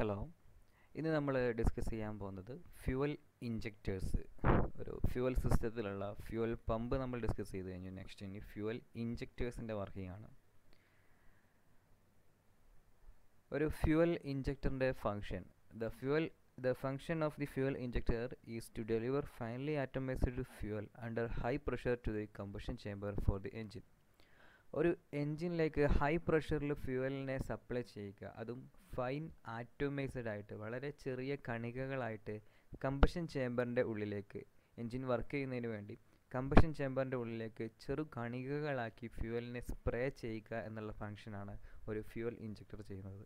Hello ഇന്ന് നമ്മൾ discuss ചെയ്യാൻ പോകുന്നത് ഫ്യൂവൽ ഇഞ്ചക്റ്റേഴ്സ് ഒരു ഫ്യൂവൽ സിസ്റ്റത്തിലുള്ള ഫ്യൂവൽ പമ്പ് നമ്മൾ ഡിസ്കസ് ചെയ്ത് കഴിഞ്ഞു നെക്സ്റ്റ് ഇനി ഫ്യൂവൽ ഇഞ്ചക്റ്റേഴ്സിൻ്റെ വർക്കിംഗ് ആണ് ഒരു ഫ്യൂവൽ ഇഞ്ചക്ടറിൻ്റെ function the fuel the function of the fuel injector is to deliver finally atomised fuel under high pressure to the combustion chamber for the engine ഒരു എൻജിനിലേക്ക് ഹൈ പ്രഷറിൽ ഫ്യൂവലിനെ സപ്ലൈ ചെയ്യുക അതും fine atomised ആയിട്ട് വളരെ ചെറിയ കണികകളായിട്ട് കമ്പഷൻ ചേമ്പറിൻ്റെ ഉള്ളിലേക്ക് engine work ചെയ്യുന്നതിന് വേണ്ടി കമ്പഷൻ ചേമ്പറിൻ്റെ ഉള്ളിലേക്ക് ചെറു കണികകളാക്കി ഫ്യൂവലിനെ സ്പ്രേ ചെയ്യുക എന്നുള്ള ഫങ്ഷനാണ് ഒരു ഫ്യൂവൽ ഇഞ്ചക്ടർ ചെയ്യുന്നത്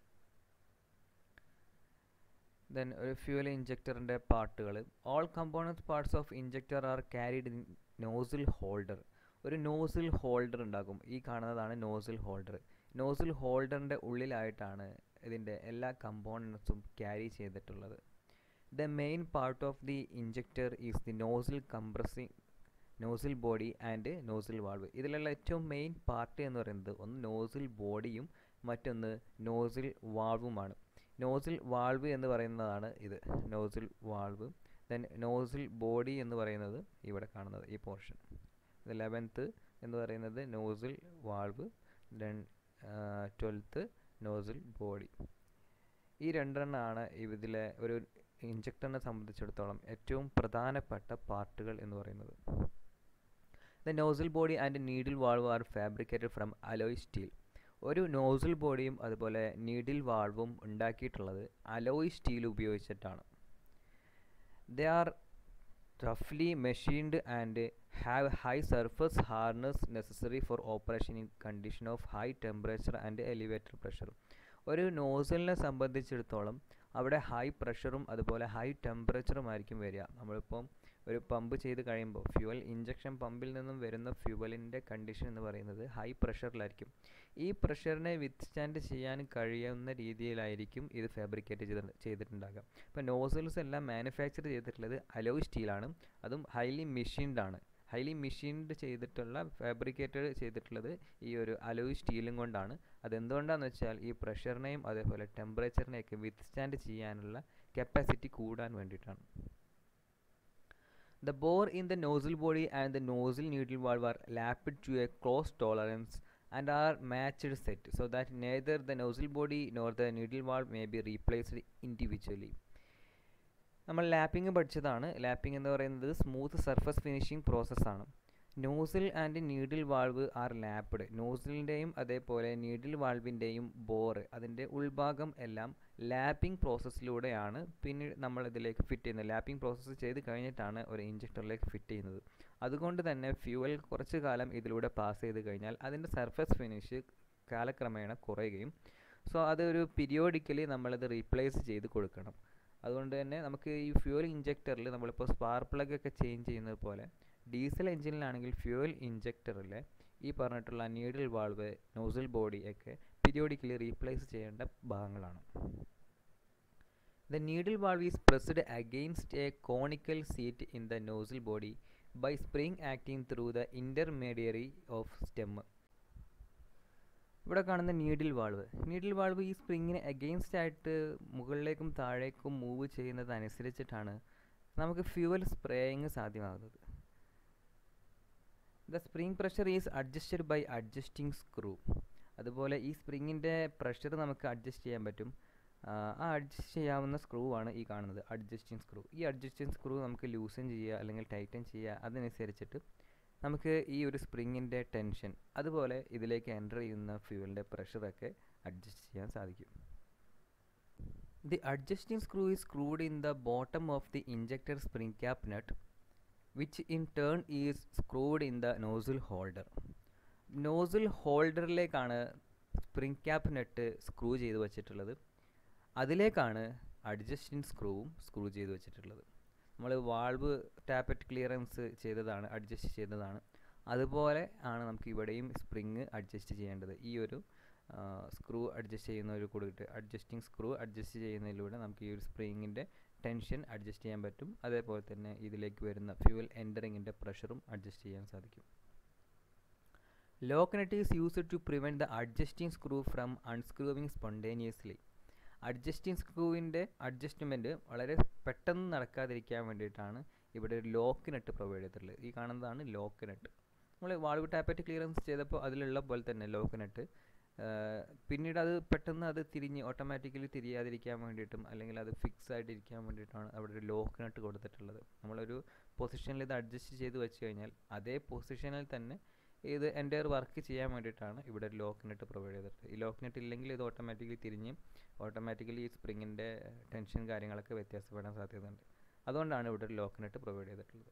ദെൻ ഒരു ഫ്യൂവൽ ഇഞ്ചക്ടറിൻ്റെ പാർട്ടുകൾ all component parts of injector are carried in nozzle holder ഒരു നോസിൽ ഹോൾഡർ ഉണ്ടാകും ഈ കാണുന്നതാണ് നോസിൽ ഹോൾഡർ നോസിൽ ഹോൾഡറിൻ്റെ ഉള്ളിലായിട്ടാണ് ഇതിൻ്റെ എല്ലാ കമ്പോണൻസും ക്യാരി ചെയ്തിട്ടുള്ളത് the main part of the injector is the nozzle compressing nozzle body and nozzle valve ഇതിലുള്ള ഏറ്റവും മെയിൻ പാർട്ട് എന്ന് പറയുന്നത് ഒന്ന് നോസിൽ ബോഡിയും മറ്റൊന്ന് നോസിൽ വാൾവുമാണ് നോസിൽ വാൾവ് എന്ന് പറയുന്നതാണ് ഇത് nozzle valve then nozzle body എന്ന് പറയുന്നത് ഇവിടെ കാണുന്നത് ഈ പോർഷൻ ലെവൻത്ത് എന്ന് പറയുന്നത് nozzle valve then twelfth nozzle body ഈ രണ്ടെണ്ണമാണ് ഇതിലെ ഒരു ഇഞ്ചക്ടറിനെ സംബന്ധിച്ചിടത്തോളം ഏറ്റവും പ്രധാനപ്പെട്ട പാർട്ടുകൾ എന്ന് പറയുന്നത് the nozzle body and needle valve are fabricated from alloy steel ഒരു നോസിൽ ബോഡിയും അതുപോലെ നീഡിൽ വാൾവും ഉണ്ടാക്കിയിട്ടുള്ളത് അലോയ് സ്റ്റീൽ ഉപയോഗിച്ചിട്ടാണ് ദേ ആർ റഫ്ലി machined and have high surface hardness necessary for operation in condition of high temperature and elevator pressure ഒരു നോസലിനെ സംബന്ധിച്ചിടത്തോളം അവിടെ ഹൈ പ്രഷറും അതുപോലെ ഹൈ ടെമ്പറേച്ചറും ആയിരിക്കും വരിക നമ്മളിപ്പം ഒരു പമ്പ് ചെയ്ത് കഴിയുമ്പോൾ ഫ്യൂവൽ ഇഞ്ചക്ഷൻ പമ്പിൽ നിന്നും വരുന്ന ഫ്യൂവലിൻ്റെ കണ്ടീഷൻ എന്ന് പറയുന്നത് ഹൈ പ്രഷറിലായിരിക്കും ഈ പ്രഷറിനെ വിത്ത്സ്റ്റാൻഡ് ചെയ്യാൻ കഴിയുന്ന രീതിയിലായിരിക്കും ഇത് ഫാബ്രിക്കേറ്റ് ചെയ്ത് ചെയ്തിട്ടുണ്ടാകുക ഇപ്പോൾ നോസൽസ് എല്ലാം മാനുഫാക്ചർ ചെയ്തിട്ടുള്ളത് അലോയ് സ്റ്റീലാണ് അതും ഹൈലി മെഷീൻഡ് ആണ് ഹൈലി മെഷീൻഡ് ചെയ്തിട്ടുള്ള ഫാബ്രിക്കേറ്റഡ് ചെയ്തിട്ടുള്ളത് ഈ ഒരു അലോയ് സ്റ്റീലും കൊണ്ടാണ് അതെന്തുകൊണ്ടാണെന്ന് വെച്ചാൽ ഈ പ്രഷറിനെയും അതേപോലെ ടെമ്പറേച്ചറിനെയൊക്കെ വിത്ത്സ്റ്റാൻഡ് ചെയ്യാനുള്ള കപ്പാസിറ്റി കൂടാൻ വേണ്ടിയിട്ടാണ് the bore in the nozzle body and the nozzle needle valve are lapped to a close tolerance and are matched set so that neither the nozzle body nor the needle valve may be replaced individually നമ്മൾ lapping പഠിച്ചതാണ് lapping എന്ന് പറയുന്നത് smooth surface finishing പ്രോസസ്സാണ് nozzle and needle valve are lapped നോസിലിൻ്റെയും അതേപോലെ needle വാൾവിൻ്റെയും bore അതിൻ്റെ ഉൾഭാഗം എല്ലാം ലാപ്പിംഗ് പ്രോസസ്സിലൂടെയാണ് പിന്നീട് നമ്മൾ ഇതിലേക്ക് ഫിറ്റ് ചെയ്യുന്നത് ലാപ്പിംഗ് പ്രോസസ്സ് ചെയ്ത് കഴിഞ്ഞിട്ടാണ് ഒരു ഇഞ്ചക്ടറിലേക്ക് ഫിറ്റ് ചെയ്യുന്നത് അതുകൊണ്ട് തന്നെ ഫ്യൂവൽ കുറച്ച് കാലം ഇതിലൂടെ പാസ് ചെയ്ത് കഴിഞ്ഞാൽ അതിൻ്റെ സർഫസ് ഫിനിഷ് കാലക്രമേണ കുറയുകയും സോ അതൊരു പീരിയോഡിക്കലി നമ്മളത് റീപ്ലേസ് ചെയ്ത് കൊടുക്കണം അതുകൊണ്ട് തന്നെ നമുക്ക് ഈ ഫ്യൂവൽ ഇഞ്ചക്ടറിൽ നമ്മളിപ്പോൾ സ്പാർക്ക് പ്ലഗ് ഒക്കെ ചേഞ്ച് ചെയ്യുന്നത് പോലെ ഡീസൽ എഞ്ചിനിലാണെങ്കിൽ ഫ്യൂവൽ ഇഞ്ചക്ടറിൽ ഈ പറഞ്ഞിട്ടുള്ള നീഡിൽ വാൾവ് നോസിൽ ബോഡി ഒക്കെ പീരിയോഡിക്കലി റീപ്ലേസ് ചെയ്യേണ്ട ഭാഗങ്ങളാണ് the needle valve is pressed against a conical seat in the nozzle body by spring acting through the intermediary of stem ഇവിടെ കാണുന്ന നീഡിൽ വാൾവ് നീഡിൽ വാൾവ് ഈ സ്പ്രിങ്ങിന് against ആയിട്ട് മുകളിലേക്കും താഴേക്കും move ചെയ്യുന്നതനുസരിച്ചിട്ടാണ് നമുക്ക് ഫ്യൂവൽ സ്പ്രേയിങ് സാധ്യമാകുന്നത് the spring pressure is adjusted by adjusting screw അതുപോലെ ഈ സ്പ്രിങ്ങിൻ്റെ പ്രഷർ നമുക്ക് അഡ്ജസ്റ്റ് ചെയ്യാൻ പറ്റും ആ അഡ്ജസ്റ്റ് ചെയ്യാവുന്ന സ്ക്രൂ ആണ് ഈ കാണുന്നത് അഡ്ജസ്റ്റിംഗ് സ്ക്രൂ ഈ അഡ്ജസ്റ്റിംഗ് സ്ക്രൂ നമുക്ക് ലൂസൻ ചെയ്യുക അല്ലെങ്കിൽ ടൈറ്റൻ ചെയ്യുക അതനുസരിച്ചിട്ട് നമുക്ക് ഈ ഒരു സ്പ്രിങ്ങിൻ്റെ ടെൻഷൻ അതുപോലെ ഇതിലേക്ക് എൻ്റർ ചെയ്യുന്ന ഫ്യൂവലിൻ്റെ പ്രഷറൊക്കെ അഡ്ജസ്റ്റ് ചെയ്യാൻ സാധിക്കും the adjusting screw is screwed in the bottom of the injector spring cap nut which in turn is screwed in the nozzle holder nozzle ഹോൾഡറിലേക്കാണ് സ്പ്രിംഗ് ക്യാപ് നട്ട് സ്ക്രൂ ചെയ്ത് വച്ചിട്ടുള്ളത് അതിലേക്കാണ് adjusting സ്ക്രൂവും screw ചെയ്ത് വെച്ചിട്ടുള്ളത് നമ്മൾ വാൾവ് ടാപ്പറ്റ് ക്ലിയറൻസ് ചെയ്തതാണ് adjust ചെയ്തതാണ് അതുപോലെ ആണ് നമുക്ക് ഇവിടെയും സ്പ്രിങ് അഡ്ജസ്റ്റ് ചെയ്യേണ്ടത് ഈ ഒരു സ്ക്രൂ അഡ്ജസ്റ്റ് ചെയ്യുന്നതിൽ കൂടിയിട്ട് അഡ്ജസ്റ്റിംഗ് സ്ക്രൂ അഡ്ജസ്റ്റ് ചെയ്യുന്നതിലൂടെ നമുക്ക് ഈ ഒരു സ്പ്രിങ്ങിൻ്റെ ടെൻഷൻ അഡ്ജസ്റ്റ് ചെയ്യാൻ പറ്റും അതേപോലെ തന്നെ ഇതിലേക്ക് വരുന്ന ഫ്യൂവൽ എൻറ്ററിങ്ങിൻ്റെ പ്രഷറും അഡ്ജസ്റ്റ് ചെയ്യാൻ സാധിക്കും lock nut is used to prevent the adjusting screw from unscrewing spontaneously adjusting സ്ക്രൂവിൻ്റെ അഡ്ജസ്റ്റ്മെൻറ്റ് വളരെ പെട്ടെന്ന് നടക്കാതിരിക്കാൻ വേണ്ടിയിട്ടാണ് ഇവിടെ ഒരു ലോക്ക് നെട്ട് പ്രൊവൈഡ് ചെയ്തിട്ടുള്ളത് ഈ കാണുന്നതാണ് ലോക്ക് നെട്ട് നമ്മൾ വാൾവ് ടാപ്പറ്റ് ക്ലിയറൻസ് ചെയ്തപ്പോൾ അതിലുള്ള പോലെ തന്നെ ലോക്ക് നെട്ട് പിന്നീട് അത് പെട്ടെന്ന് അത് തിരിഞ്ഞ് ഓട്ടോമാറ്റിക്കലി തിരിയാതിരിക്കാൻ വേണ്ടിയിട്ടും അല്ലെങ്കിൽ അത് ഫിക്സ് ആയിട്ടിരിക്കാൻ വേണ്ടിയിട്ടാണ് അവിടെ ഒരു ലോക്ക് നട്ട് കൊടുത്തിട്ടുള്ളത് നമ്മളൊരു പൊസിഷനിൽ ഇത് അഡ്ജസ്റ്റ് ചെയ്ത് വെച്ച് കഴിഞ്ഞാൽ അതേ പൊസിഷനിൽ തന്നെ ഇത് എൻ്റയർ വർക്ക് ചെയ്യാൻ വേണ്ടിയിട്ടാണ് ഇവിടെ ഒരു ലോക്ക് നെട്ട് പ്രൊവൈഡ് ചെയ്തിട്ടുള്ളത് ഈ ലോക്ക് നെറ്റ് ഇല്ലെങ്കിൽ ഇത് ഓട്ടോമാറ്റിക്കലി തിരിഞ്ഞ് ഓട്ടോമാറ്റിക്കലി ഈ സ്പ്രിങ്ങിൻ്റെ ടെൻഷൻ കാര്യങ്ങളൊക്കെ വ്യത്യാസപ്പെടാൻ സാധ്യതയുണ്ട് അതുകൊണ്ടാണ് ഇവിടെ ഒരു ലോക്ക് നെറ്റ് പ്രൊവൈഡ് ചെയ്തിട്ടുള്ളത്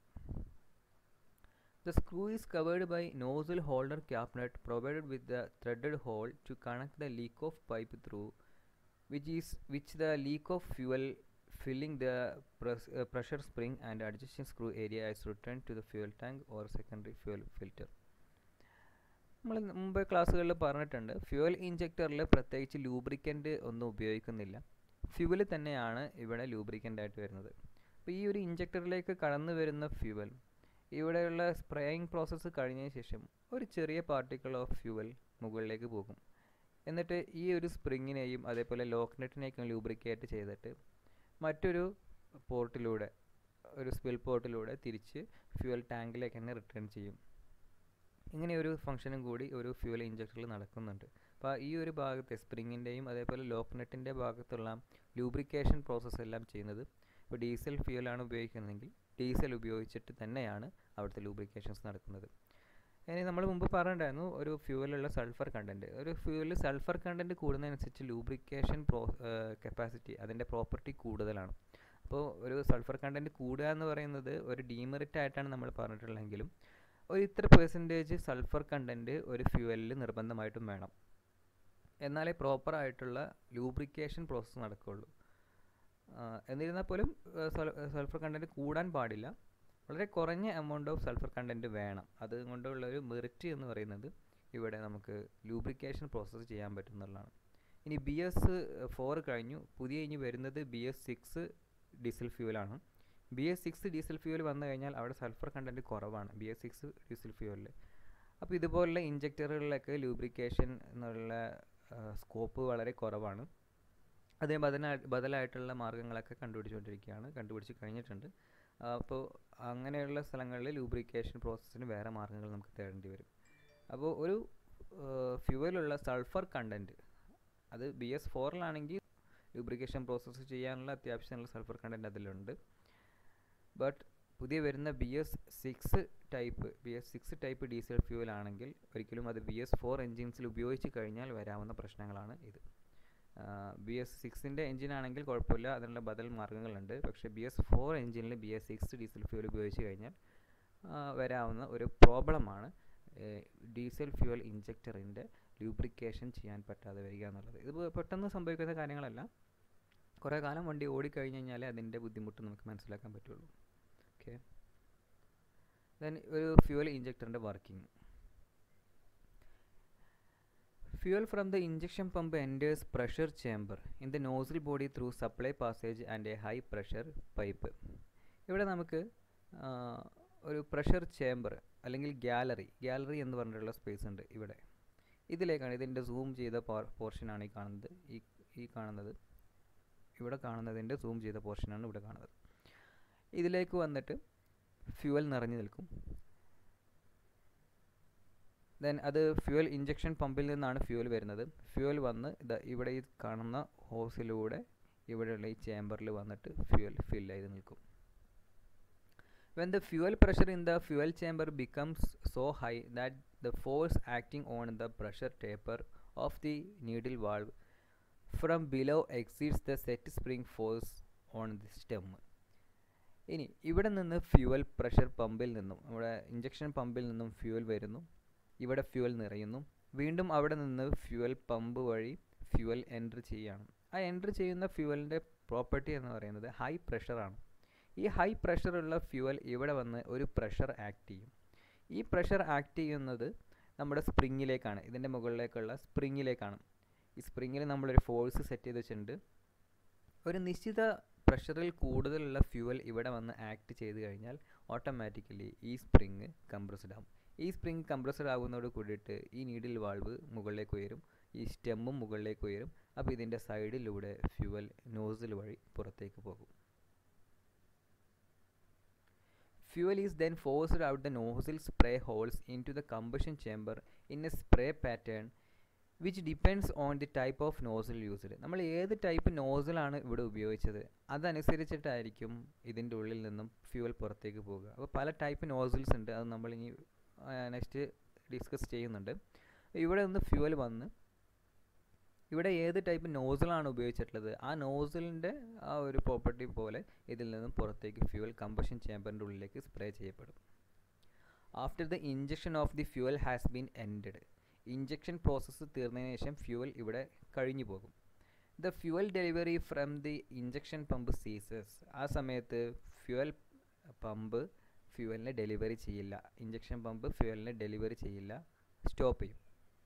The screw is covered by nozzle holder cap nut provided with the threaded hole to connect the leak of pipe through which is which the leak of fuel filling the press, uh, pressure spring and adjusting screw area is returned to the fuel tank or secondary fuel filter. നമ്മൾ മുമ്പ് ക്ലാസ്സുകളിൽ പറഞ്ഞിട്ടുണ്ട് fuel ഇഞ്ചക്ടറിൽ പ്രത്യേകിച്ച് lubricant ഒന്നും ഉപയോഗിക്കുന്നില്ല fuel തന്നെയാണ് ഇവിടെ lubricant ആയിട്ട് വരുന്നത് അപ്പോൾ ഈ ഒരു ഇഞ്ചക്ടറിലേക്ക് കടന്നു വരുന്ന ഫ്യൂവൽ ഇവിടെയുള്ള സ്പ്രേയിങ് പ്രോസസ്സ് കഴിഞ്ഞതിന് ശേഷം ഒരു ചെറിയ പാർട്ടിക്കിൾ ഓഫ് ഫ്യൂവൽ മുകളിലേക്ക് പോകും എന്നിട്ട് ഈ ഒരു സ്പ്രിങ്ങിനെയും അതേപോലെ ലോക്ക്നെറ്റിനെയൊക്കെ ലൂബ്രിക്കേറ്റ് ചെയ്തിട്ട് മറ്റൊരു പോർട്ടിലൂടെ ഒരു സ്പിൽ പോർട്ടിലൂടെ തിരിച്ച് ഫ്യൂവൽ ടാങ്കിലേക്ക് തന്നെ റിട്ടേൺ ചെയ്യും ഇങ്ങനെ ഒരു ഫംഗ്ഷനും കൂടി ഒരു ഫ്യൂവൽ ഇഞ്ചക്ടറിൽ നടക്കുന്നുണ്ട് അപ്പോൾ ഈ ഒരു ഭാഗത്തെ സ്പ്രിങ്ങിൻ്റെയും അതേപോലെ ലോക്ക്നെറ്റിൻ്റെ ഭാഗത്തുള്ള ലൂബ്രിക്കേഷൻ പ്രോസസ്സ് എല്ലാം ചെയ്യുന്നത് ഇപ്പോൾ ഡീസൽ ഫ്യൂവലാണ് ഉപയോഗിക്കുന്നതെങ്കിൽ ഡീസൽ ഉപയോഗിച്ചിട്ട് തന്നെയാണ് അവിടുത്തെ ലൂബ്രിക്കേഷൻസ് നടക്കുന്നത് ഇനി നമ്മൾ മുമ്പ് പറഞ്ഞിട്ടുണ്ടായിരുന്നു ഒരു ഫ്യൂവലുള്ള സൾഫർ കണ്ടൻറ്റ് ഒരു ഫ്യൂവലിൽ സൾഫർ കണ്ടൻറ്റ് കൂടുന്നതനുസരിച്ച് ലൂബ്രിക്കേഷൻ പ്രോ കപ്പാസിറ്റി അതിൻ്റെ പ്രോപ്പർട്ടി കൂടുതലാണ് അപ്പോൾ ഒരു സൾഫർ കണ്ടൻറ്റ് കൂടുക എന്ന് പറയുന്നത് ഒരു ഡീമെറിറ്റ് ആയിട്ടാണ് നമ്മൾ പറഞ്ഞിട്ടുള്ളതെങ്കിലും ഒരു ഇത്ര പെർസെൻറ്റേജ് സൾഫർ കണ്ടൻറ്റ് ഒരു ഫ്യൂവലിൽ നിർബന്ധമായിട്ടും വേണം എന്നാലേ പ്രോപ്പർ ആയിട്ടുള്ള ലൂബ്രിക്കേഷൻ പ്രോസസ്സ് നടക്കുകയുള്ളൂ എന്നിരുന്നാൽ പോലും സൾഫർ കണ്ടൻറ്റ് കൂടാൻ പാടില്ല വളരെ കുറഞ്ഞ എമൗണ്ട് ഓഫ് സൾഫർ കണ്ടൻറ്റ് വേണം അതുകൊണ്ടുള്ള ഒരു മെറിറ്റ് എന്ന് പറയുന്നത് ഇവിടെ നമുക്ക് ലൂബ്രിക്കേഷൻ പ്രോസസ്സ് ചെയ്യാൻ പറ്റും എന്നുള്ളതാണ് ഇനി ബി എസ് ഫോർ കഴിഞ്ഞു പുതിയ ഇനി വരുന്നത് ബി എസ് സിക്സ് ഡീസൽ ഫ്യൂവലാണ് B S six diesel fuel വന്നു കഴിഞ്ഞാൽ അവിടെ സൾഫർ കണ്ടൻറ്റ് കുറവാണ് ബി എസ് സിക്സ് ഡീസൽ ഫ്യൂവലിൽ അപ്പോൾ ഇതുപോലുള്ള ഇഞ്ചക്ടറുകളിലൊക്കെ ലൂബ്രിക്കേഷൻ എന്നുള്ള സ്കോപ്പ് വളരെ കുറവാണ് അതേ ബദല ബദലായിട്ടുള്ള മാർഗ്ഗങ്ങളൊക്കെ കണ്ടുപിടിച്ചുകൊണ്ടിരിക്കുകയാണ് കണ്ടുപിടിച്ച് കഴിഞ്ഞിട്ടുണ്ട് അപ്പോൾ അങ്ങനെയുള്ള സ്ഥലങ്ങളിൽ ലൂബ്രിക്കേഷൻ പ്രോസസ്സിന് വേറെ മാർഗ്ഗങ്ങൾ നമുക്ക് തേടേണ്ടി വരും അപ്പോൾ ഒരു ഫ്യൂവലുള്ള സൾഫർ കണ്ടൻറ്റ് അത് ബി എസ് ഫോറിലാണെങ്കിൽ ലൂബ്രിക്കേഷൻ പ്രോസസ്സ് ചെയ്യാനുള്ള അത്യാവശ്യമുള്ള സൾഫർ കണ്ടൻറ്റ് അതിലുണ്ട് ബട്ട് പുതിയ വരുന്ന B S six type B S six type diesel fuel ആണെങ്കിൽ ഒരിക്കലും അത് ബി എസ് ഫോർ എൻജിൻസിൽ ഉപയോഗിച്ച് കഴിഞ്ഞാൽ വരാവുന്ന പ്രശ്നങ്ങളാണ് ഇത് ബി എസ് സിക്സിൻ്റെ എഞ്ചിനാണെങ്കിൽ കുഴപ്പമില്ല അതിനുള്ള ബദൽ മാർഗ്ഗങ്ങളുണ്ട് പക്ഷേ ബി എസ് ഫോർ എഞ്ചിനിൽ B S six diesel fuel ഉപയോഗിച്ച് കഴിഞ്ഞാൽ വരാവുന്ന ഒരു പ്രോബ്ലമാണ് ഡീസൽ ഫ്യൂവൽ ഇഞ്ചക്ടറിൻ്റെ ലൂബ്രിക്കേഷൻ ചെയ്യാൻ പറ്റാതെ വരിക എന്നുള്ളത് ഇത് പെട്ടെന്ന് സംഭവിക്കുന്ന കാര്യങ്ങളല്ല കുറേ കാലം വണ്ടി ഓടിക്കഴിഞ്ഞ് കഴിഞ്ഞാലേ അതിൻ്റെ ബുദ്ധിമുട്ട് നമുക്ക് മനസ്സിലാക്കാൻ പറ്റുള്ളൂ ഓക്കെ ദെൻ ഒരു ഫ്യൂവൽ ഇഞ്ചക്ടറിൻ്റെ working Fuel from the injection pump enters pressure chamber in the nozzle body through supply passage and a high pressure pipe. ഇവിടെ നമുക്ക് ഒരു പ്രഷർ ചേംബർ അല്ലെങ്കിൽ ഗ്യാലറി ഗ്യാലറി എന്ന് പറഞ്ഞിട്ടുള്ള സ്പേസ് ഉണ്ട് ഇവിടെ ഇതിലേക്കാണ് ഇതിൻ്റെ സൂം ചെയ്ത പോർഷനാണ് ഈ കാണുന്നത് ഈ ഈ കാണുന്നത് ഇവിടെ കാണുന്നതിൻ്റെ സൂം ചെയ്ത പോർഷനാണ് ഇവിടെ കാണുന്നത് ഇതിലേക്ക് വന്നിട്ട് ഫ്യൂവൽ നിറഞ്ഞു നിൽക്കും ദെൻ അത് ഫ്യൂവൽ ഇഞ്ചക്ഷൻ പമ്പിൽ നിന്നാണ് ഫ്യൂവൽ വരുന്നത് ഫ്യൂവൽ വന്ന് ഇവിടെ ഈ കാണുന്ന ഹോസിലൂടെ ഇവിടെയുള്ള ഈ ചേമ്പറിൽ വന്നിട്ട് ഫ്യൂവൽ ഫിൽ ചെയ്ത് നിൽക്കും when the fuel pressure in the fuel chamber becomes so high that the force acting on the pressure taper of the needle valve from below exceeds the set spring force on the stem ഇനി ഇവിടെ നിന്ന് fuel pressure പമ്പിൽ നിന്നും നമ്മുടെ injection പമ്പിൽ നിന്നും fuel വരുന്നു ഇവിടെ ഫ്യൂവൽ നിറയുന്നു വീണ്ടും അവിടെ നിന്ന് ഫ്യൂവൽ പമ്പ് വഴി ഫ്യൂവൽ എൻറ്റർ ചെയ്യുകയാണ് ആ എൻറ്റർ ചെയ്യുന്ന ഫ്യൂവലിൻ്റെ പ്രോപ്പർട്ടി എന്ന് പറയുന്നത് ഹൈ പ്രഷറാണ് ഈ ഹൈ പ്രഷറുള്ള ഫ്യൂവൽ ഇവിടെ വന്ന് ഒരു പ്രഷർ ആക്ട് ചെയ്യും ഈ പ്രഷർ ആക്ട് ചെയ്യുന്നത് നമ്മുടെ സ്പ്രിങ്ങിലേക്കാണ് ഇതിൻ്റെ മുകളിലേക്കുള്ള സ്പ്രിങ്ങിലേക്കാണ് ഈ സ്പ്രിങ്ങിൽ നമ്മളൊരു ഫോഴ്സ് സെറ്റ് ചെയ്ത് വെച്ചിട്ടുണ്ട് ഒരു നിശ്ചിത പ്രഷറിൽ കൂടുതലുള്ള ഫ്യൂവൽ ഇവിടെ വന്ന് ആക്ട് ചെയ്ത് കഴിഞ്ഞാൽ ഓട്ടോമാറ്റിക്കലി ഈ സ്പ്രിങ് കംപ്രസ്ഡ് ആവും ഈ സ്പ്രിങ് കംപ്രസ്ഡ് ആകുന്നതോട് കൂടിയിട്ട് ഈ നീഡിൽ വാൾവ് മുകളിലേക്ക് ഉയരും ഈ സ്റ്റെമ്മും മുകളിലേക്ക് ഉയരും അപ്പോൾ ഇതിൻ്റെ സൈഡിലൂടെ ഫ്യൂവൽ നോസിൽ വഴി പുറത്തേക്ക് പോകും Fuel is then forced out the nozzle spray holes into the combustion chamber in a spray pattern which depends on the type of nozzle used. നമ്മൾ ഏത് ടൈപ്പ് നോസിലാണ് ഇവിടെ ഉപയോഗിച്ചത് അതനുസരിച്ചിട്ടായിരിക്കും ഇതിൻ്റെ ഉള്ളിൽ നിന്നും ഫ്യൂവൽ പുറത്തേക്ക് പോകുക അപ്പോൾ പല ടൈപ്പ് നോസിൽസ് ഉണ്ട് അത് നമ്മൾ ഇനി നെക്സ്റ്റ് ഡിസ്കസ് ചെയ്യുന്നുണ്ട് ഇവിടെ നിന്ന് ഫ്യൂവൽ വന്ന് ഇവിടെ ഏത് ടൈപ്പ് നോസിലാണ് ഉപയോഗിച്ചിട്ടുള്ളത് ആ നോസിലിൻ്റെ ആ ഒരു പ്രോപ്പർട്ടി പോലെ ഇതിൽ നിന്നും പുറത്തേക്ക് ഫ്യൂവൽ കമ്പഷൻ ചേമ്പറിൻ്റെ ഉള്ളിലേക്ക് സ്പ്രേ ചെയ്യപ്പെടും after the injection of the fuel has been ended injection process തീർന്നതിന് ശേഷം ഫ്യൂവൽ ഇവിടെ കഴിഞ്ഞു പോകും the fuel delivery from the injection pump ceases ആ സമയത്ത് ഫ്യൂവൽ പമ്പ് ഫ്യൂവലിനെ ഡെലിവറി ചെയ്യില്ല ഇഞ്ചക്ഷൻ പമ്പ് ഫ്യൂവലിനെ ഡെലിവറി ചെയ്യില്ല സ്റ്റോപ്പ് ചെയ്യും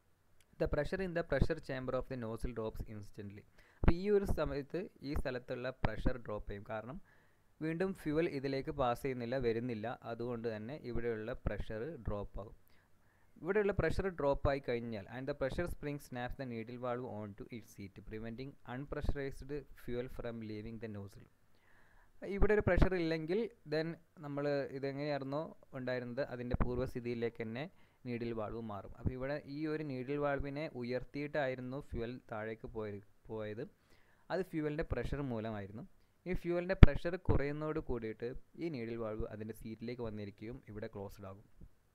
the pressure in the pressure chamber of the nozzle drops instantly അപ്പോൾ ഈ ഒരു സമയത്ത് ഈ സ്ഥലത്തുള്ള പ്രഷർ ഡ്രോപ്പ് ചെയ്യും കാരണം വീണ്ടും ഫ്യൂവൽ ഇതിലേക്ക് പാസ് ചെയ്യുന്നില്ല വരുന്നില്ല അതുകൊണ്ട് തന്നെ ഇവിടെയുള്ള പ്രഷർ ഡ്രോപ്പ് ആകും ഇവിടെയുള്ള പ്രഷർ ഡ്രോപ്പ് ആയി കഴിഞ്ഞാൽ and the pressure spring snaps the needle valve on to it seat preventing unpressurised fuel from leaving the nozzle ഇവിടെ ഒരു പ്രഷർ ഇല്ലെങ്കിൽ ദെൻ നമ്മൾ ഇതെങ്ങനെയായിരുന്നോ ഉണ്ടായിരുന്നത് അതിൻ്റെ പൂർവ്വസ്ഥിതിയിലേക്ക് തന്നെ നീഡിൽ വാൾവ് മാറും അപ്പോൾ ഇവിടെ ഈ ഒരു നീഡിൽ വാൾവിനെ ഉയർത്തിയിട്ടായിരുന്നു ഫ്യൂവൽ താഴേക്ക് പോയത് പോയത് അത് ഫ്യൂവലിൻ്റെ പ്രഷർ മൂലമായിരുന്നു ഈ ഫ്യൂവലിൻ്റെ പ്രഷർ കുറയുന്നതോട് കൂടിയിട്ട് ഈ നീഡിൽ വാൾവ് അതിൻ്റെ സീറ്റിലേക്ക് വന്നിരിക്കുകയും ഇവിടെ ക്ലോസ്ഡ് ആകും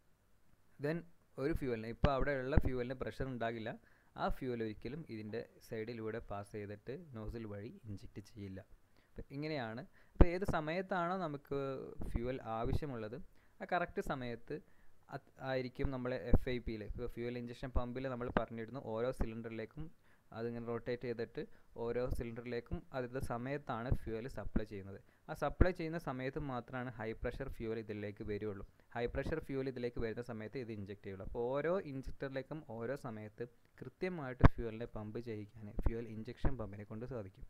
ദെൻ ഒരു ഫ്യൂവലിന് ഇപ്പോൾ അവിടെയുള്ള ഫ്യൂവലിന് പ്രഷർ ഉണ്ടാകില്ല ആ ഫ്യൂവൽ ഒരിക്കലും ഇതിൻ്റെ സൈഡിലൂടെ പാസ് ചെയ്തിട്ട് നോസിൽ വഴി ഇഞ്ചെക്റ്റ് ചെയ്യില്ല അപ്പം ഇങ്ങനെയാണ് അപ്പോൾ ഏത് സമയത്താണോ നമുക്ക് ഫ്യൂവൽ ആവശ്യമുള്ളത് ആ കറക്റ്റ് സമയത്ത് ആയിരിക്കും നമ്മൾ എഫ് ഐ പിയിൽ ഇപ്പോൾ ഫ്യൂവൽ ഇഞ്ചക്ഷൻ പമ്പിൽ നമ്മൾ പറഞ്ഞിരുന്നു ഓരോ സിലിണ്ടറിലേക്കും അതിങ്ങനെ റൊട്ടേറ്റ് ചെയ്തിട്ട് ഓരോ സിലിണ്ടറിലേക്കും അതിൻ്റെ സമയത്താണ് ഫ്യൂവൽ സപ്ലൈ ചെയ്യുന്നത് ആ സപ്ലൈ ചെയ്യുന്ന സമയത്ത് മാത്രമാണ് ഹൈ പ്രഷർ ഫ്യൂവൽ ഇതിലേക്ക് വരുള്ളൂ ഹൈ പ്രഷർ ഫ്യൂവൽ ഇതിലേക്ക് വരുന്ന സമയത്ത് ഇത് ഇഞ്ചെക്റ്റ് ചെയ്യുള്ളൂ അപ്പോൾ ഓരോ ഇഞ്ചക്ടറിലേക്കും ഓരോ സമയത്ത് കൃത്യമായിട്ട് ഫ്യൂവലിനെ പമ്പ് ചെയ്യിക്കാൻ ഫ്യൂവൽ ഇഞ്ചക്ഷൻ പമ്പിനെ കൊണ്ട് സാധിക്കും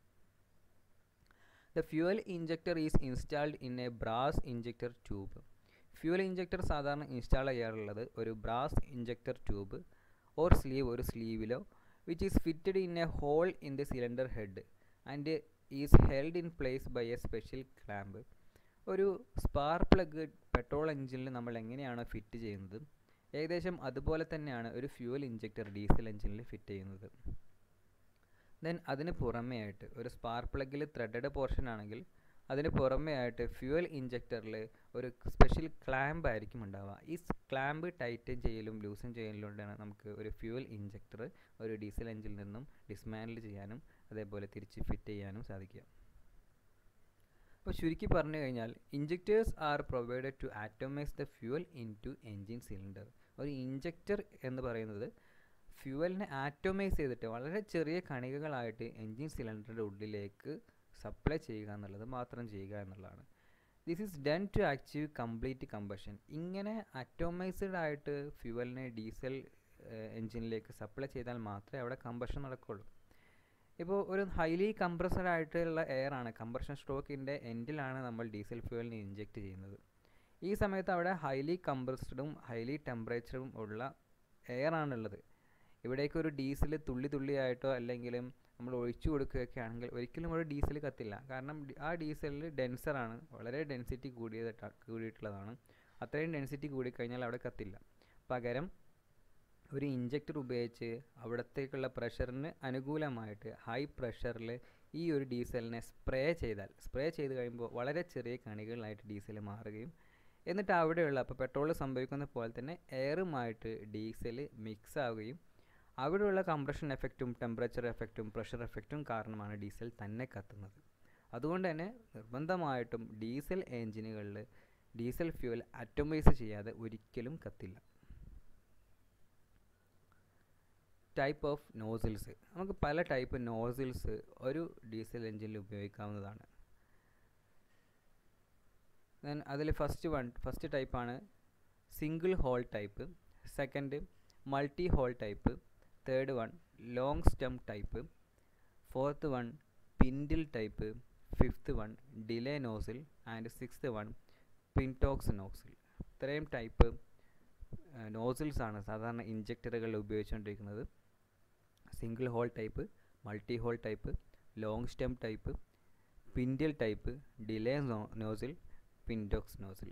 the fuel injector is installed in a brass injector tube fuel injector സാധാരണ ഇൻസ്റ്റാൾ ചെയ്യാറുള്ളത് ഒരു brass injector tube or sleeve ഒരു സ്ലീവിലോ which is fitted in a hole in the cylinder head and is held in place by a special clamp ഒരു spark plug petrol എഞ്ചിനിൽ നമ്മൾ എങ്ങനെയാണോ fit ചെയ്യുന്നത് ഏകദേശം അതുപോലെ തന്നെയാണ് ഒരു ഫ്യൂവൽ ഇഞ്ചക്ടർ ഡീസൽ എഞ്ചിനിൽ ഫിറ്റ് ചെയ്യുന്നത് ദെൻ അതിന് പുറമേ ആയിട്ട് ഒരു സ്പാർക്ക് പ്ലഗിൽ ത്രെഡഡ് പോർഷൻ ആണെങ്കിൽ അതിന് പുറമേ ആയിട്ട് ഫ്യൂവൽ ഇഞ്ചക്ടറിൽ ഒരു സ്പെഷ്യൽ ക്ലാമ്പ് ആയിരിക്കും ഉണ്ടാവുക ഈ ക്ലാമ്പ് ടൈറ്റൻ ചെയ്യലും ലൂസൻ ചെയ്യലിലൂടെയാണ് നമുക്ക് ഒരു ഫ്യൂവൽ ഇഞ്ചക്ടർ ഒരു ഡീസൽ എഞ്ചിനിൽ നിന്നും ഡിസ്മാൻഡിൽ ചെയ്യാനും അതേപോലെ തിരിച്ച് ഫിറ്റ് ചെയ്യാനും സാധിക്കുക അപ്പോൾ ചുരുക്കി പറഞ്ഞു കഴിഞ്ഞാൽ injectors are provided to atomise the fuel into engine cylinder ഒരു ഇഞ്ചക്ടർ എന്ന് പറയുന്നത് ഫ്യൂവലിനെ ആറ്റോമൈസ് ചെയ്തിട്ട് വളരെ ചെറിയ കണികകളായിട്ട് എൻജിൻ സിലിണ്ടറിൻ്റെ ഉള്ളിലേക്ക് സപ്ലൈ ചെയ്യുക എന്നുള്ളത് മാത്രം ചെയ്യുക എന്നുള്ളതാണ് this is done to achieve complete combustion ഇങ്ങനെ അറ്റോമൈസ്ഡ് ആയിട്ട് ഫ്യൂവലിനെ ഡീസൽ എൻജിനിലേക്ക് സപ്ലൈ ചെയ്താൽ മാത്രമേ അവിടെ കമ്പഷൻ നടക്കുകയുള്ളൂ ഇപ്പോൾ ഒരു ഹൈലി കംപ്രസഡ് ആയിട്ടുള്ള എയർ ആണ് കംപ്രഷൻ സ്ട്രോക്കിൻ്റെ എൻഡിലാണ് നമ്മൾ ഡീസൽ ഫ്യൂവലിനെ ഇഞ്ചെക്റ്റ് ചെയ്യുന്നത് ഈ സമയത്ത് അവിടെ ഹൈലി കംപ്രസ്ഡും ഹൈലി ടെമ്പറേച്ചറും ഉള്ള എയർ ആണുള്ളത് ഇവിടേക്ക് ഒരു ഡീസൽ തുള്ളി തുള്ളിയായിട്ടോ അല്ലെങ്കിലും നമ്മൾ ഒഴിച്ചു കൊടുക്കുകയൊക്കെ ആണെങ്കിൽ ഒരിക്കലും ഒരു ഡീസൽ കത്തില്ല കാരണം ആ ഡീസലിൽ ഡെൻസറാണ് വളരെ ഡെൻസിറ്റി കൂടിയത് കൂടിയിട്ടുള്ളതാണ് അത്രയും ഡെൻസിറ്റി കൂടിക്കഴിഞ്ഞാൽ അവിടെ കത്തില്ല പകരം ഒരു ഇഞ്ചക്ടർ ഉപയോഗിച്ച് അവിടത്തേക്കുള്ള പ്രഷറിന് അനുകൂലമായിട്ട് ഹൈ പ്രഷറിൽ ഈ ഒരു ഡീസലിനെ സ്പ്രേ ചെയ്താൽ സ്പ്രേ ചെയ്ത് കഴിയുമ്പോൾ വളരെ ചെറിയ കണികളായിട്ട് ഡീസൽ മാറുകയും എന്നിട്ട് അവിടെയുള്ള അപ്പോൾ പെട്രോൾ സംഭവിക്കുന്ന പോലെ തന്നെ എയറുമായിട്ട് ഡീസൽ മിക്സ് ആവുകയും അവിടെയുള്ള കംപ്രഷൻ എഫക്റ്റും ടെമ്പറേച്ചർ എഫക്റ്റും പ്രഷർ എഫക്റ്റും കാരണമാണ് ഡീസൽ തന്നെ കത്തുന്നത് അതുകൊണ്ട് തന്നെ നിർബന്ധമായിട്ടും ഡീസൽ എഞ്ചിനുകളിൽ ഡീസൽ ഫ്യൂവൽ അറ്റോമൈസ് ചെയ്യാതെ ഒരിക്കലും കത്തില്ല ടൈപ്പ് ഓഫ് നോസിൽസ് നമുക്ക് പല ടൈപ്പ് നോസിൽസ് ഒരു ഡീസൽ എഞ്ചിനിൽ ഉപയോഗിക്കാവുന്നതാണ് ദെൻ അതിൽ ഫസ്റ്റ് വൺ ഫസ്റ്റ് ടൈപ്പാണ് single hole type second multi hole type third one long stem type fourth one pintle type fifth one delay nozzle and sixth one pintaux nozzle ഇത്രയും type nozzles ആണ് സാധാരണ ഇഞ്ചക്ടറുകളിൽ ഉപയോഗിച്ചുകൊണ്ടിരിക്കുന്നത് single hole type multi hole type long stem type pintle type delay nozzle pintaux nozzle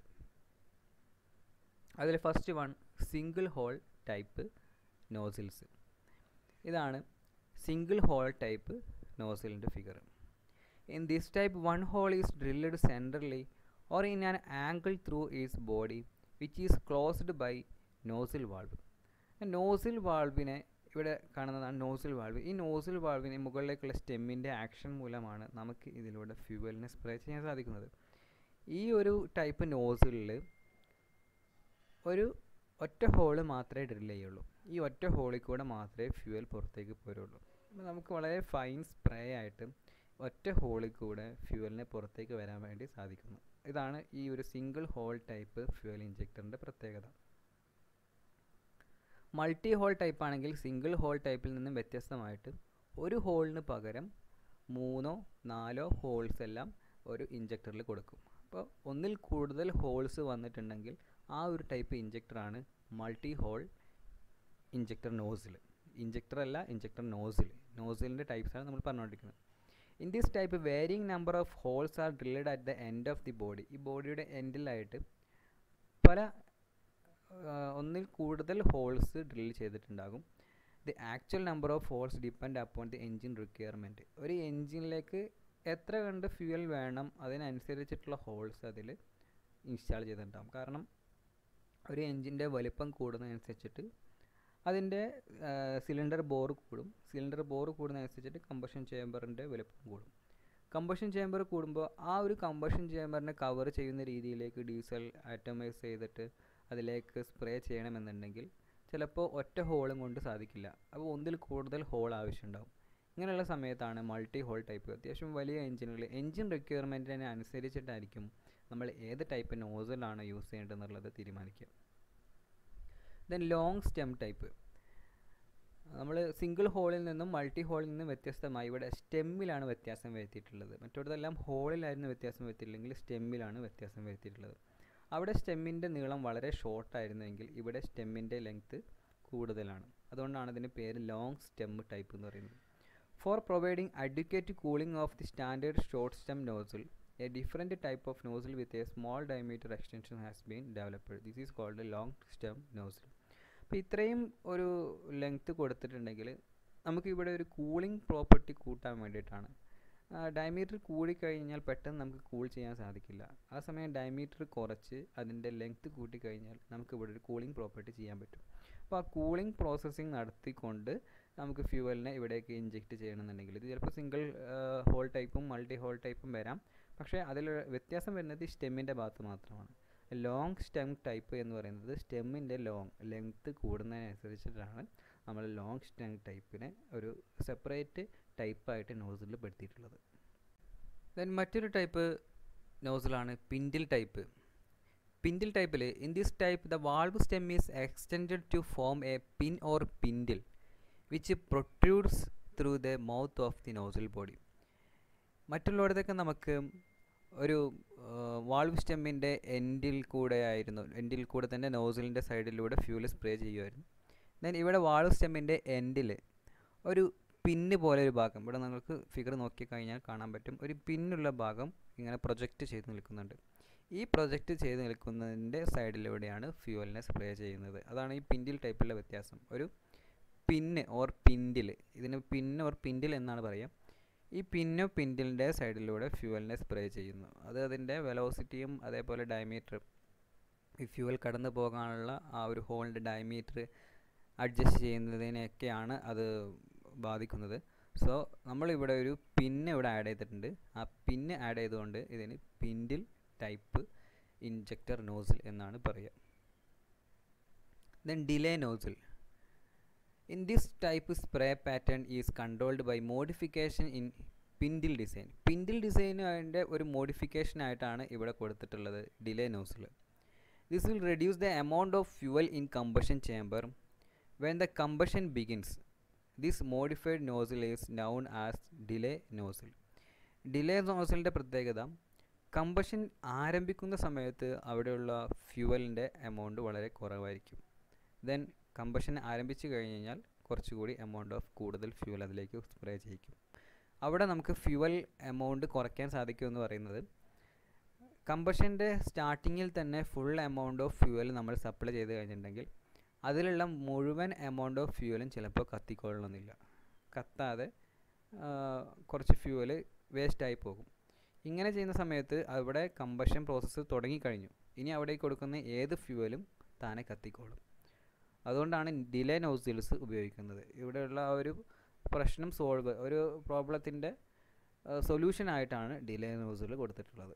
അതിൽ first one single hole type nozzles ഇതാണ് single hole type നോസിലിൻ്റെ figure in this type one hole is drilled centrally or in an angle through is body which is closed by nozzle valve nozzle വാൾവിനെ ഇവിടെ കാണുന്നതാണ് nozzle valve ഈ nozzle വാൾവിന് മുകളിലേക്കുള്ള സ്റ്റെമ്മിൻ്റെ action മൂലമാണ് നമുക്ക് ഇതിലൂടെ ഫ്യൂവലിനെ സ്പ്രേ ചെയ്യാൻ സാധിക്കുന്നത് ഈ ഒരു ടൈപ്പ് നോസിലിൽ ഒരു ഒറ്റ ഹോള് മാത്രമേ ഡ്രിൽ ചെയ്യുള്ളൂ ഈ ഒറ്റ ഹോളിൽ കൂടെ മാത്രമേ ഫ്യൂവൽ പുറത്തേക്ക് പോരുള്ളൂ അപ്പോൾ നമുക്ക് വളരെ ഫൈൻ സ്പ്രേ ആയിട്ട് ഒറ്റ ഹോളിൽ കൂടെ ഫ്യൂവലിനെ പുറത്തേക്ക് വരാൻ വേണ്ടി സാധിക്കുന്നു ഇതാണ് ഈ ഒരു സിംഗിൾ ഹോൾ ടൈപ്പ് ഫ്യൂവൽ ഇഞ്ചക്ടറിൻ്റെ പ്രത്യേകത മൾട്ടി ഹോൾ ടൈപ്പ് ആണെങ്കിൽ സിംഗിൾ ഹോൾ ടൈപ്പിൽ നിന്നും വ്യത്യസ്തമായിട്ട് ഒരു ഹോളിന് പകരം മൂന്നോ നാലോ ഹോൾസ് എല്ലാം ഒരു ഇഞ്ചക്ടറിൽ കൊടുക്കും അപ്പോൾ ഒന്നിൽ കൂടുതൽ ഹോൾസ് വന്നിട്ടുണ്ടെങ്കിൽ ആ ഒരു ടൈപ്പ് ഇഞ്ചക്ടറാണ് multi hole injector nozzle injector അല്ല ഇഞ്ചക്ടർ നോസിൽ നോസിലിൻ്റെ ടൈപ്സാണ് നമ്മൾ പറഞ്ഞുകൊണ്ടിരിക്കുന്നത് in this type varying number of holes are drilled at the end of the body ഈ ബോഡിയുടെ എൻഡിലായിട്ട് പല ഒന്നിൽ കൂടുതൽ ഹോൾസ് ഡ്രിൽ ചെയ്തിട്ടുണ്ടാകും the actual number of holes depend upon the engine requirement ഒരു എൻജിനിലേക്ക് എത്ര കണ്ട് ഫ്യൂവൽ വേണം അതിനനുസരിച്ചിട്ടുള്ള ഹോൾസ് അതിൽ ഇൻസ്റ്റാൾ ചെയ്തിട്ടുണ്ടാകും കാരണം ഒരു എൻജിൻ്റെ വലിപ്പം കൂടുന്നതനുസരിച്ചിട്ട് അതിൻ്റെ സിലിണ്ടർ ബോർ കൂടും സിലിണ്ടർ ബോർ കൂടുന്നതനുസരിച്ചിട്ട് കമ്പഷൻ ചേമ്പറിൻ്റെ വലിപ്പം കൂടും കമ്പഷൻ ചേമ്പർ കൂടുമ്പോൾ ആ ഒരു കമ്പഷൻ ചേമ്പറിനെ കവർ ചെയ്യുന്ന രീതിയിലേക്ക് ഡീസൽ ആറ്റമൈസ് ചെയ്തിട്ട് അതിലേക്ക് സ്പ്രേ ചെയ്യണമെന്നുണ്ടെങ്കിൽ ചിലപ്പോൾ ഒറ്റ ഹോളും കൊണ്ട് സാധിക്കില്ല അപ്പോൾ ഒന്നിൽ കൂടുതൽ ഹോൾ ആവശ്യമുണ്ടാവും ഇങ്ങനെയുള്ള സമയത്താണ് മൾട്ടി ഹോൾ ടൈപ്പ് അത്യാവശ്യം വലിയ എഞ്ചിനുകൾ എഞ്ചിൻ റിക്വയർമെൻറ്റിനെ അനുസരിച്ചിട്ടായിരിക്കും നമ്മൾ ഏത് ടൈപ്പ് നോസലാണ് യൂസ് ചെയ്യേണ്ടതെന്നുള്ളത് തീരുമാനിക്കുക ദെൻ ലോങ് സ്റ്റെം ടൈപ്പ് നമ്മൾ സിംഗിൾ ഹോളിൽ നിന്നും മൾട്ടി ഹോളിൽ നിന്നും വ്യത്യസ്തമായി ഇവിടെ സ്റ്റെമ്മിലാണ് വ്യത്യാസം വരുത്തിയിട്ടുള്ളത് മറ്റോടത്തെല്ലാം ഹോളിലായിരുന്നു വ്യത്യാസം വരുത്തിയില്ലെങ്കിൽ സ്റ്റെമ്മിലാണ് വ്യത്യാസം വരുത്തിയിട്ടുള്ളത് അവിടെ സ്റ്റെമ്മിൻ്റെ നീളം വളരെ ഷോർട്ടായിരുന്നെങ്കിൽ ഇവിടെ സ്റ്റെമ്മിൻ്റെ ലെങ്ത്ത് കൂടുതലാണ് അതുകൊണ്ടാണ് ഇതിന് പേര് ലോങ് സ്റ്റെം ടൈപ്പ് എന്ന് പറയുന്നത് for providing adequate cooling of the standard short stem nozzle a different type of nozzle with a small diameter extension has been developed this is called long stem nozzle അപ്പോൾ ഇത്രയും ഒരു length കൊടുത്തിട്ടുണ്ടെങ്കിൽ നമുക്ക് ഇവിടെ ഒരു cooling property കൂട്ടാൻ വേണ്ടിയിട്ടാണ് diameter കൂടിക്കഴിഞ്ഞാൽ പെട്ടെന്ന് നമുക്ക് കൂൾ ചെയ്യാൻ സാധിക്കില്ല ആ സമയം ഡയമീറ്റർ കുറച്ച് അതിൻ്റെ ലെങ്ത്ത് കൂട്ടിക്കഴിഞ്ഞാൽ നമുക്ക് ഇവിടെ ഒരു കൂളിംഗ് പ്രോപ്പർട്ടി ചെയ്യാൻ പറ്റും അപ്പോൾ ആ കൂളിംഗ് പ്രോസസ്സിങ് നടത്തിക്കൊണ്ട് നമുക്ക് ഫ്യൂവലിനെ ഇവിടേക്ക് ഇഞ്ചെക്റ്റ് ചെയ്യണമെന്നുണ്ടെങ്കിൽ ഇത് ചിലപ്പോൾ സിംഗിൾ ഹോൾ ടൈപ്പും മൾട്ടി ഹോൾ ടൈപ്പും വരാം പക്ഷേ അതിൽ വ്യത്യാസം വരുന്നത് ഈ സ്റ്റെമ്മിൻ്റെ ഭാഗത്ത് മാത്രമാണ് ലോങ് സ്റ്റെം ടൈപ്പ് എന്ന് പറയുന്നത് സ്റ്റെമ്മിൻ്റെ ലോങ് ലെങ്ത്ത് കൂടുന്നതിനനുസരിച്ചിട്ടാണ് നമ്മൾ ലോങ് സ്റ്റെം ടൈപ്പിനെ ഒരു സെപ്പറേറ്റ് ടൈപ്പായിട്ട് നോസിലിൽ പെടുത്തിയിട്ടുള്ളത് ദെൻ മറ്റൊരു ടൈപ്പ് നോസിലാണ് പിൻഡിൽ ടൈപ്പ് പിൻഡിൽ ടൈപ്പിൽ in this type the valve stem is extend to form a pin or pintle which protrudes through the mouth of the nozzle body മറ്റുള്ളിടത്തൊക്കെ നമുക്ക് ഒരു വാൾവ് സ്റ്റെമ്മിൻ്റെ എൻഡിൽ കൂടെ ആയിരുന്നു എൻഡിൽ കൂടെ തന്നെ നോസിലിൻ്റെ സൈഡിലൂടെ ഫ്യൂൽ സ്പ്രേ ചെയ്യുമായിരുന്നു ദെൻ ഇവിടെ വാൾവ് സ്റ്റെമ്മിൻ്റെ എൻഡിൽ ഒരു പിന്ന് പോലെ ഒരു ഭാഗം ഇവിടെ നിങ്ങൾക്ക് ഫിഗർ നോക്കിക്കഴിഞ്ഞാൽ കാണാൻ പറ്റും ഒരു പിന്നുള്ള ഭാഗം ഇങ്ങനെ പ്രൊജക്റ്റ് ചെയ്ത് നിൽക്കുന്നുണ്ട് ഈ പ്രൊജക്റ്റ് ചെയ്ത് നിൽക്കുന്നതിൻ്റെ സൈഡിലൂടെയാണ് ഫ്യൂവലിനെ സ്പ്രേ ചെയ്യുന്നത് അതാണ് ഈ പിൻഡിൽ ടൈപ്പിലുള്ള വ്യത്യാസം ഒരു പിന്ന് ഓർ പിൻഡിൽ ഇതിന് പിന്ന് ഓർ പിൻഡിൽ എന്നാണ് പറയുക ഈ പിന്നോ പിൻഡിലിൻ്റെ സൈഡിലൂടെ ഫ്യൂവലിനെ സ്പ്രേ ചെയ്യുന്നു അത് അതിൻ്റെ വെലോസിറ്റിയും അതേപോലെ ഡയമീറ്ററും ഈ ഫ്യൂവൽ കടന്നു പോകാനുള്ള ആ ഒരു ഹോളിൻ്റെ ഡയമീറ്റർ അഡ്ജസ്റ്റ് ചെയ്യുന്നതിനെയൊക്കെയാണ് അത് ബാധിക്കുന്നത് സോ നമ്മളിവിടെ ഒരു പിന്ന് ഇവിടെ ആഡ് ചെയ്തിട്ടുണ്ട് ആ പിന്ന് ആഡ് ചെയ്തുകൊണ്ട് ഇതിന് പിൻഡിൽ ടൈപ്പ് ഇൻജക്ടർ നോസിൽ എന്നാണ് പറയുക then delay nozzle in this type spray pattern is controlled by modification in pintle design pintle ഡിസൈനിൻ്റെ ഒരു മോഡിഫിക്കേഷൻ ആയിട്ടാണ് ഇവിടെ കൊടുത്തിട്ടുള്ളത് delay nozzle this will reduce the amount of fuel in combustion chamber when the combustion begins this modified nozzle is known as delay nozzle delay നോസിലിൻ്റെ പ്രത്യേകത combustion ആരംഭിക്കുന്ന സമയത്ത് അവിടെയുള്ള ഫ്യൂവലിൻ്റെ എമൗണ്ട് വളരെ കുറവായിരിക്കും ദെൻ കമ്പഷൻ ആരംഭിച്ചു കഴിഞ്ഞ് കഴിഞ്ഞാൽ കുറച്ചുകൂടി എമൗണ്ട് ഓഫ് കൂടുതൽ ഫ്യൂവൽ അതിലേക്ക് സ്പ്രേ ചെയ്യിക്കും അവിടെ നമുക്ക് ഫ്യൂവൽ എമൗണ്ട് കുറയ്ക്കാൻ സാധിക്കുമെന്ന് പറയുന്നത് കമ്പഷൻ്റെ സ്റ്റാർട്ടിങ്ങിൽ തന്നെ ഫുൾ എമൗണ്ട് ഓഫ് ഫ്യൂവൽ നമ്മൾ സപ്ലൈ ചെയ്ത് കഴിഞ്ഞിട്ടുണ്ടെങ്കിൽ അതിലുള്ള മുഴുവൻ എമൗണ്ട് ഓഫ് ഫ്യൂവലും ചിലപ്പോൾ കത്തിക്കൊള്ളണമെന്നില്ല കത്താതെ കുറച്ച് ഫ്യൂവൽ വേസ്റ്റായി പോകും ഇങ്ങനെ ചെയ്യുന്ന സമയത്ത് അവിടെ കമ്പഷൻ പ്രോസസ്സ് തുടങ്ങിക്കഴിഞ്ഞു ഇനി അവിടെ കൊടുക്കുന്ന ഏത് ഫ്യൂവലും താനെ കത്തിക്കോളും അതുകൊണ്ടാണ് ഡിലേ നോസിൽസ് ഉപയോഗിക്കുന്നത് ഇവിടെയുള്ള ആ ഒരു പ്രശ്നം സോൾവ് ഒരു പ്രോബ്ലത്തിൻ്റെ സൊല്യൂഷനായിട്ടാണ് ഡിലേ നോസിൽ കൊടുത്തിട്ടുള്ളത്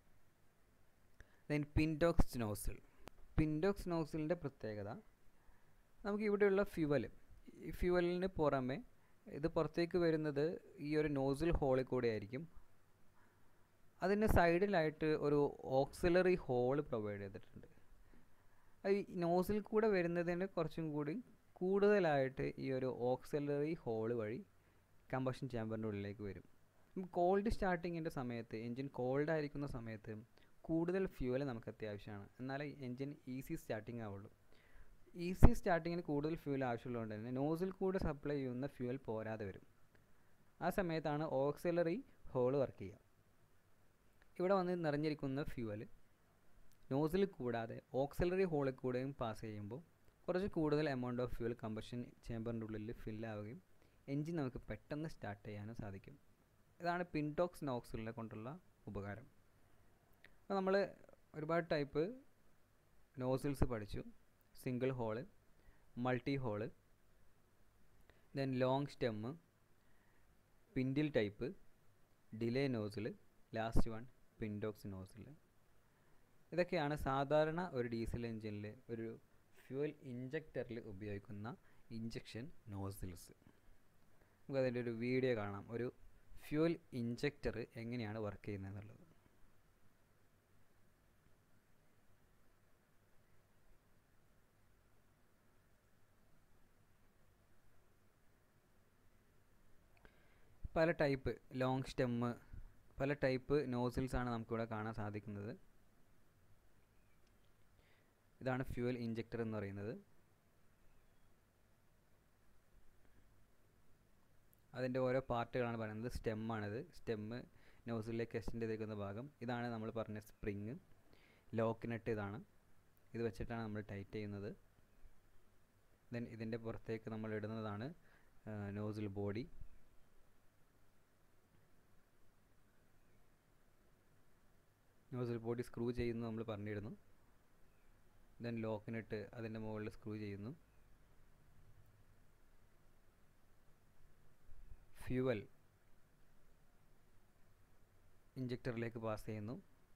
ദെൻ പിൻഡോക്സ് നോസിൽ പിൻഡോക്സ് നോസിലിൻ്റെ പ്രത്യേകത നമുക്ക് ഇവിടെയുള്ള ഫ്യുവൽ ഈ ഫ്യുവലിന് പുറമെ ഇത് പുറത്തേക്ക് വരുന്നത് ഈ ഒരു നോസിൽ ഹോളിൽ കൂടെ ആയിരിക്കും അതിന് സൈഡിലായിട്ട് ഒരു ഓക്സിലറി ഹോൾ പ്രൊവൈഡ് ചെയ്തിട്ടുണ്ട് ഈ നോസിൽ കൂടെ വരുന്നതിന് കുറച്ചും കൂടി കൂടുതലായിട്ട് ഈ ഒരു ഓക്സിലറി ഹോൾ വഴി കമ്പഷൻ ചാമ്പറിൻ്റെ ഉള്ളിലേക്ക് വരും കോൾഡ് സ്റ്റാർട്ടിങ്ങിൻ്റെ സമയത്ത് എൻജിൻ കോൾഡ് ആയിരിക്കുന്ന സമയത്ത് കൂടുതൽ ഫ്യൂവൽ നമുക്ക് അത്യാവശ്യമാണ് എന്നാലേ എൻജിൻ ഈസി സ്റ്റാർട്ടിങ് ആവുള്ളൂ ഈസി സ്റ്റാർട്ടിങ്ങിന് കൂടുതൽ ഫ്യൂവൽ ആവശ്യമുള്ളതുകൊണ്ട് തന്നെ നോസിൽ കൂടെ സപ്ലൈ ചെയ്യുന്ന ഫ്യൂവൽ പോരാതെ വരും ആ സമയത്താണ് ഓക്സിലറി ഹോൾ വർക്ക് ചെയ്യുക ഇവിടെ വന്ന് നിറഞ്ഞിരിക്കുന്ന ഫ്യൂവൽ നോസിൽ കൂടാതെ ഓക്സിലറി ഹോളിൽ കൂടെയും പാസ് ചെയ്യുമ്പോൾ കുറച്ച് കൂടുതൽ എമൗണ്ട് ഓഫ് ഫ്യൂവൽ കമ്പഷൻ ചേമ്പറിൻ്റെ ഉള്ളിൽ ഫില്ലാവുകയും എൻജിൻ നമുക്ക് പെട്ടെന്ന് സ്റ്റാർട്ട് ചെയ്യാനും സാധിക്കും ഇതാണ് പിൻടോക്സ് നോക്സിലിനെ കൊണ്ടുള്ള ഉപകാരം അപ്പോൾ നമ്മൾ ഒരുപാട് ടൈപ്പ് നോസിൽസ് പഠിച്ചു single hole multi hole then long stem pintle type delay nozzle last one pintaux nozzle ഇതൊക്കെയാണ് സാധാരണ ഒരു ഡീസൽ എൻജിനിൽ ഒരു ഫ്യൂവൽ ഇഞ്ചക്ടറിൽ ഉപയോഗിക്കുന്ന ഇഞ്ചക്ഷൻ നോസിൽസ് നമുക്ക് അതിൻ്റെ ഒരു വീഡിയോ കാണാം ഒരു ഫ്യൂവൽ ഇഞ്ചക്ടർ എങ്ങനെയാണ് വർക്ക് ചെയ്യുന്നത് എന്നുള്ളത് പല ടൈപ്പ് ലോങ് സ്റ്റെമ്മ് പല ടൈപ്പ് നോസിൽസ് ആണ് നമുക്കിവിടെ കാണാൻ സാധിക്കുന്നത് ഇതാണ് ഫ്യൂവൽ ഇഞ്ചക്ടർ എന്ന് പറയുന്നത് അതിൻ്റെ ഓരോ പാർട്ടുകളാണ് പറയുന്നത് സ്റ്റെമ്മാണിത് സ്റ്റെമ്മ് നോസിലേക്ക് എക്സ്റ്റെൻഡ് ചെയ്തിരിക്കുന്ന ഭാഗം ഇതാണ് നമ്മൾ പറഞ്ഞ സ്പ്രിങ് ലോക്ക് നെറ്റ് ഇതാണ് ഇത് വെച്ചിട്ടാണ് നമ്മൾ ടൈറ്റ് ചെയ്യുന്നത് ദെൻ ഇതിൻ്റെ പുറത്തേക്ക് നമ്മൾ ഇടുന്നതാണ് nozzle body nozzle body screw ചെയ്യുന്നു നമ്മൾ പറഞ്ഞിരുന്നു ദെൻ ലോക്കിനിട്ട് അതിൻ്റെ മുകളിൽ സ്ക്രൂ ചെയ്യുന്നു ഫ്യൂവൽ ഇഞ്ചക്ടറിലേക്ക് പാസ് ചെയ്യുന്നു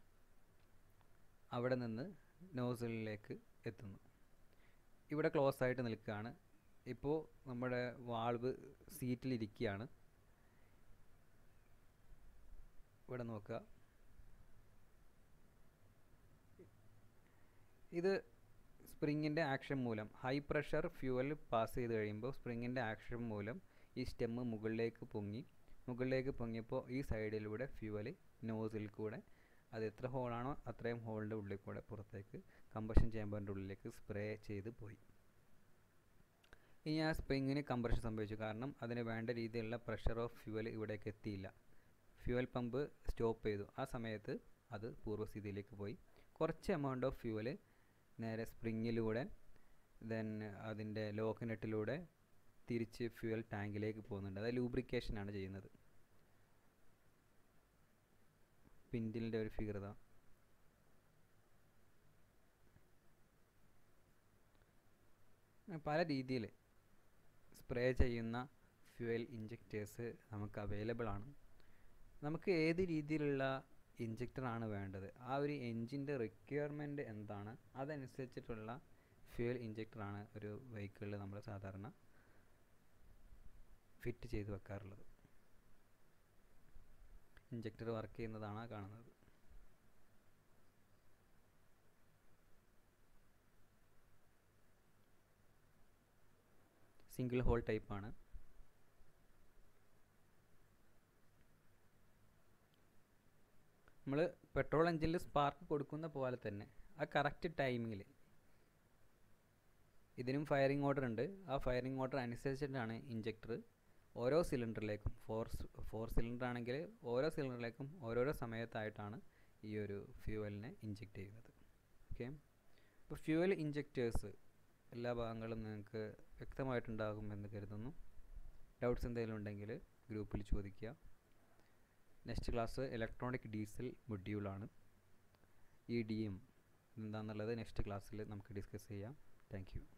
അവിടെ നിന്ന് നോസിലിലേക്ക് എത്തുന്നു ഇവിടെ ക്ലോസ് ആയിട്ട് നിൽക്കുകയാണ് ഇപ്പോൾ നമ്മുടെ വാൾവ് സീറ്റിലിരിക്കുകയാണ് ഇവിടെ നോക്കുക ഇത് സ്പ്രിങ്ങിൻ്റെ ആക്ഷൻ മൂലം ഹൈ പ്രഷർ ഫ്യൂവൽ പാസ് ചെയ്ത് കഴിയുമ്പോൾ സ്പ്രിങ്ങിൻ്റെ ആക്ഷൻ മൂലം ഈ സ്റ്റെമ്മ് മുകളിലേക്ക് പൊങ്ങി മുകളിലേക്ക് പൊങ്ങിയപ്പോൾ ഈ സൈഡിലൂടെ ഫ്യൂവൽ നോസിൽ കൂടെ അത് എത്ര ഹോളാണോ അത്രയും ഹോളിൻ്റെ ഉള്ളിൽ കൂടെ പുറത്തേക്ക് കമ്പഷൻ ചേമ്പറിൻ്റെ ഉള്ളിലേക്ക് സ്പ്രേ ചെയ്ത് പോയി ഇനി ആ സ്പ്രിങ്ങിന് കംപ്രഷൻ സംഭവിച്ചു കാരണം അതിന് വേണ്ട രീതിയിലുള്ള പ്രഷർ ഓഫ് ഫ്യൂവൽ ഇവിടേക്ക് എത്തിയില്ല ഫ്യൂവൽ പമ്പ് സ്റ്റോപ്പ് ചെയ്തു ആ സമയത്ത് അത് പൂർവ്വസ്ഥിതിയിലേക്ക് പോയി കുറച്ച് എമൗണ്ട് ഓഫ് ഫ്യൂവൽ നേരെ സ്പ്രിങ്ങിലൂടെ ദെൻ അതിൻ്റെ ലോക്കനെട്ടിലൂടെ തിരിച്ച് ഫ്യൂവൽ ടാങ്കിലേക്ക് പോകുന്നുണ്ട് അത് ലൂബ്രിക്കേഷനാണ് ചെയ്യുന്നത് പിൻഡിലിൻ്റെ ഒരു ഫിഗർ ഇതാ പല രീതിയിൽ സ്പ്രേ ചെയ്യുന്ന ഫ്യൂവൽ ഇഞ്ചക്റ്റേഴ്സ് നമുക്ക് അവൈലബിൾ ആണ് നമുക്ക് ഏത് രീതിയിലുള്ള ഇഞ്ചക്ടറാണ് വേണ്ടത് ആ ഒരു എൻജിൻ്റെ റിക്വയർമെൻറ്റ് എന്താണ് അതനുസരിച്ചിട്ടുള്ള ഫ്യൂവൽ ഇഞ്ചക്ടറാണ് ഒരു വെഹിക്കിളിൽ നമ്മൾ സാധാരണ ഫിറ്റ് ചെയ്ത് വെക്കാറുള്ളത് ഇഞ്ചക്ടർ വർക്ക് ചെയ്യുന്നതാണ് കാണുന്നത് സിംഗിൾ ഹോൾ ടൈപ്പാണ് നമ്മൾ പെട്രോൾ എഞ്ചിനിൽ സ്പാർക്ക് കൊടുക്കുന്ന പോലെ തന്നെ ആ കറക്റ്റ് ടൈമിങ്ങിൽ ഇതിനും ഫയറിംഗ് ഓർഡർ ഉണ്ട് ആ ഫയറിംഗ് ഓർഡർ അനുസരിച്ചിട്ടാണ് ഇഞ്ചക്ടർ ഓരോ സിലിണ്ടറിലേക്കും ഫോർ ഫോർ സിലിണ്ടർ ആണെങ്കിൽ ഓരോ സിലിണ്ടറിലേക്കും ഓരോരോ സമയത്തായിട്ടാണ് ഈ ഒരു ഫ്യൂവലിനെ ഇഞ്ചെക്റ്റ് ചെയ്യുന്നത് ഓക്കെ അപ്പോൾ ഫ്യൂവൽ ഇഞ്ചക്റ്റേഴ്സ് എല്ലാ ഭാഗങ്ങളും നിങ്ങൾക്ക് വ്യക്തമായിട്ടുണ്ടാകുമെന്ന് കരുതുന്നു ഡൗട്ട്സ് എന്തെങ്കിലും ഉണ്ടെങ്കിൽ ഗ്രൂപ്പിൽ ചോദിക്കുക നെക്സ്റ്റ് ക്ലാസ് ഇലക്ട്രോണിക് ഡീസൽ മൊഡ്യൂളാണ് ഇ ഡി എം എന്താണെന്നുള്ളത് നെക്സ്റ്റ് ക്ലാസ്സിൽ നമുക്ക് ഡിസ്കസ് ചെയ്യാം താങ്ക് യു